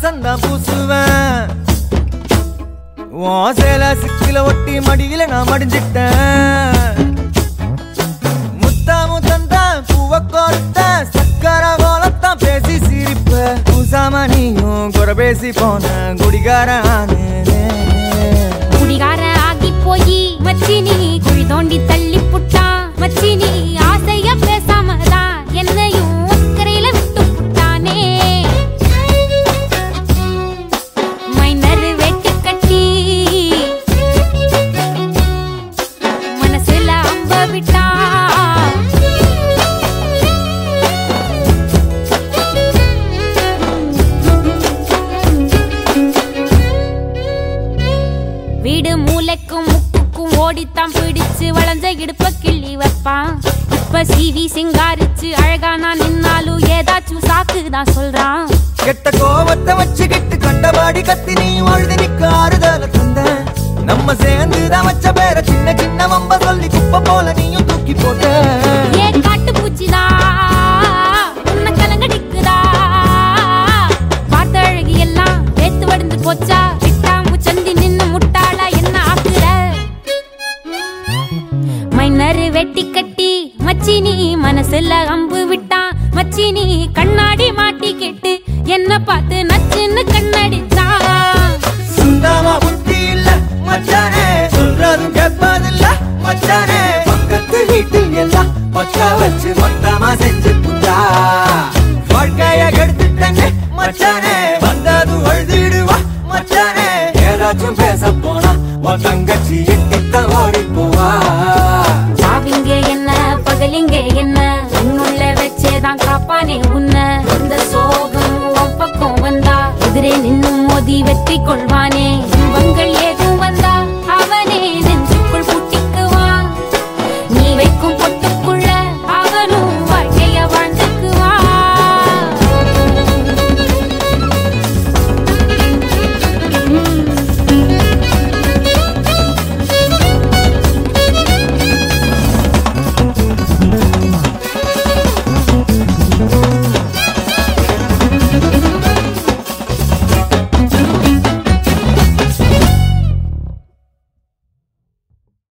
வாசம் தான் பூசுவேன் உன் சேல சிக்கில ஒட்டி மடியில நான் மடிஞ்சிட்டேன் முத்தா முத்தந்தான் பூவ கோர்த்த சக்கர கோலத்தான் பேசி சிரிப்ப பூசாம நீயும் குறை பேசி போன குடிகார குடிகார ஆகி போய் மச்சி நீ குழி தோண்டி தள்ளி புட்டான் மச்சி நீ ஆசைய பேசாம தான் என்னையும் அக்கறையில விட்டு புட்டானே மைனர் வெட்டு கட்டி மனசுல அம்ப விட்டா வீடு மூளைக்கும் முக்குக்கும் ஓடித்தான் பிடிச்சு வளைஞ்ச இடுப்ப கிள்ளி வைப்பான் இப்ப சீவி சிங்காரிச்சு அழகா நான் நின்னாலும் ஏதாச்சும் சாக்கு தான் சொல்றான் கெட்ட கோவத்தை வச்சுக்கிட்டு கண்டபாடி கத்தி நீ வாழ்ந்து நிக்க ஆறுதல தந்த நம்ம சேர்ந்து தான் வச்ச பேர சின்ன சின்ன வம்ப சொல்லி குப்பை போல நீயும் தூக்கி போட்ட ஏ காட்டு பூச்சிதா உன்னை கலங்கடிக்குதா பார்த்த அழகி எல்லாம் வேத்து வடிந்து போச்சா விட்டாமு சந்தி நின்னு முட்டாளா என்ன ஆக்குற மைனர் வெட்டி கட்டி மச்சி நீ மனசுல அம்பு விட்டான் மச்சி நீ கண்ணாடி மாட்டி கேட்டு என்ன பார்த்து நச்சுன்னு கண்ணடிச்சான் சுத்தமா புத்தி இல்ல மச்சானே சொல்றதும் கேட்பதில்ல மச்சானே பக்கத்து வீட்டில் எல்லாம் பக்கா வச்சு மொத்தமா செஞ்சு புட்டா வாழ்க்கைய கெடுத்துட்டேன்னு மச்சானே வந்தது அழுதிடுவா மச்சானே ஏதாச்சும் பேச போனா உன் தங்கச்சி எட்டித்தான் ஓடி போவா சாவிங்க என்ன பகலிங்க என்ன உன்னுள்ள வச்சேதான் காப்பானே உன்ன இந்த சோகம் உன் பக்கம் வந்தா எதிரே நின்னு மோதி வெற்றி கொள்வானே